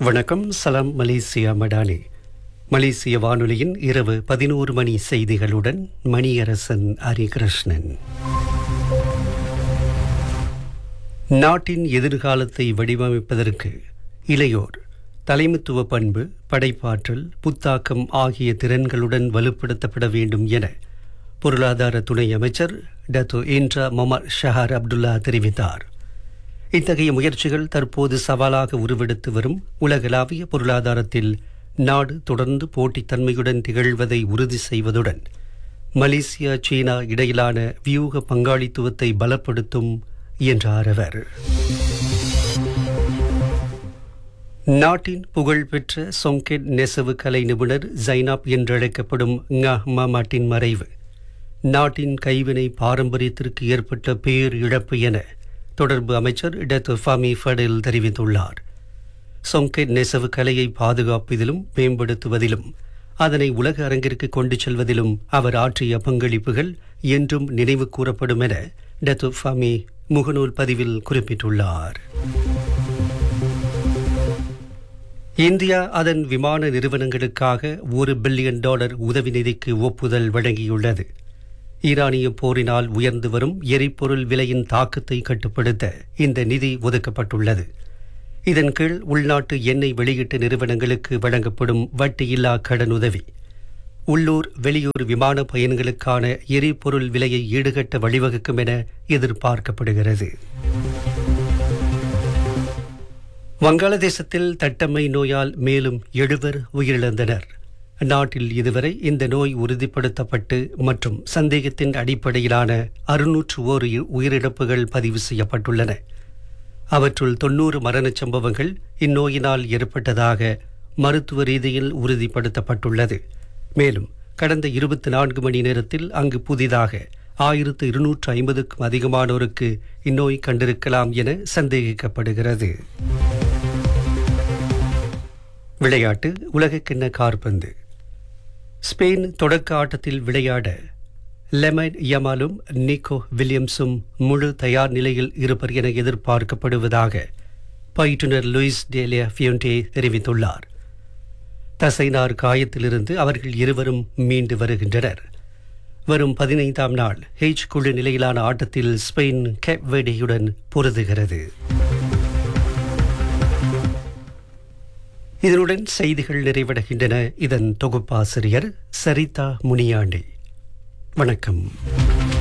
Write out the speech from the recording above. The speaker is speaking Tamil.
வணக்கம் சலாம் மலேசியா மடானி மலேசிய வானொலியின் இரவு பதினோரு மணி செய்திகளுடன் மணியரசன் ஹரிகிருஷ்ணன் நாட்டின் எதிர்காலத்தை வடிவமைப்பதற்கு இளையோர் தலைமைத்துவ பண்பு படைப்பாற்றல் புத்தாக்கம் ஆகிய திறன்களுடன் வலுப்படுத்தப்பட வேண்டும் என பொருளாதார துணை அமைச்சர் டத்து இன்ட்ரா மொமர் ஷஹார் அப்துல்லா தெரிவித்தார் இத்தகைய முயற்சிகள் தற்போது சவாலாக உருவெடுத்து வரும் உலகளாவிய பொருளாதாரத்தில் நாடு தொடர்ந்து போட்டித்தன்மையுடன் திகழ்வதை உறுதி செய்வதுடன் மலேசியா சீனா இடையிலான வியூக பங்காளித்துவத்தை பலப்படுத்தும் என்றார் அவர் நாட்டின் புகழ்பெற்ற சொங்கெட் நெசவு கலை நிபுணர் ஜைனாப் என்றழைக்கப்படும் மாட்டின் மறைவு நாட்டின் கைவினை பாரம்பரியத்திற்கு ஏற்பட்ட பேர் இழப்பு என தொடர்பு அமைச்சர் டத்து ஃபமி ஃபடில் தெரிவித்துள்ளார் சொங்கெட் நெசவு கலையை பாதுகாப்பதிலும் மேம்படுத்துவதிலும் அதனை உலக அரங்கிற்கு கொண்டு செல்வதிலும் அவர் ஆற்றிய பங்களிப்புகள் என்றும் நினைவு கூறப்படும் என டத்து ஃபமி முகநூல் பதிவில் குறிப்பிட்டுள்ளார் இந்தியா அதன் விமான நிறுவனங்களுக்காக ஒரு பில்லியன் டாலர் உதவி நிதிக்கு ஒப்புதல் வழங்கியுள்ளது ஈரானிய போரினால் உயர்ந்து வரும் எரிபொருள் விலையின் தாக்கத்தை கட்டுப்படுத்த இந்த நிதி ஒதுக்கப்பட்டுள்ளது இதன் கீழ் உள்நாட்டு எண்ணெய் வெளியீட்டு நிறுவனங்களுக்கு வழங்கப்படும் வட்டியில்லா கடனுதவி உள்ளூர் வெளியூர் விமான பயன்களுக்கான எரிபொருள் விலையை ஈடுகட்ட வழிவகுக்கும் என எதிர்பார்க்கப்படுகிறது வங்காளதேசத்தில் தட்டம்மை நோயால் மேலும் எழுவர் உயிரிழந்தனர் நாட்டில் இதுவரை இந்த நோய் உறுதிப்படுத்தப்பட்டு மற்றும் சந்தேகத்தின் அடிப்படையிலான அறுநூற்று ஓர் உயிரிழப்புகள் பதிவு செய்யப்பட்டுள்ளன அவற்றுள் தொன்னூறு மரணச் சம்பவங்கள் இந்நோயினால் ஏற்பட்டதாக மருத்துவ ரீதியில் உறுதிப்படுத்தப்பட்டுள்ளது மேலும் கடந்த இருபத்தி நான்கு மணி நேரத்தில் அங்கு புதிதாக ஆயிரத்து இருநூற்று ஐம்பதுக்கும் அதிகமானோருக்கு இந்நோய் கண்டிருக்கலாம் என சந்தேகிக்கப்படுகிறது விளையாட்டு உலகக்கிண்ண கார்பந்து ஸ்பெயின் தொடக்க ஆட்டத்தில் விளையாட லெமைன் யமாலும் நிக்கோ வில்லியம்ஸும் முழு தயார் நிலையில் இருப்பர் என எதிர்பார்க்கப்படுவதாக பயிற்றுனர் லூயிஸ் டேலியா ஃபியோண்டே தெரிவித்துள்ளார் தசைனார் காயத்திலிருந்து அவர்கள் இருவரும் மீண்டு வருகின்றனர் வரும் பதினைந்தாம் நாள் ஹெச் குழு நிலையிலான ஆட்டத்தில் ஸ்பெயின் கேப்வேடியுடன் பொருதுகிறது இதனுடன் செய்திகள் நிறைவடைகின்றன இதன் தொகுப்பாசிரியர் சரிதா முனியாண்டி வணக்கம்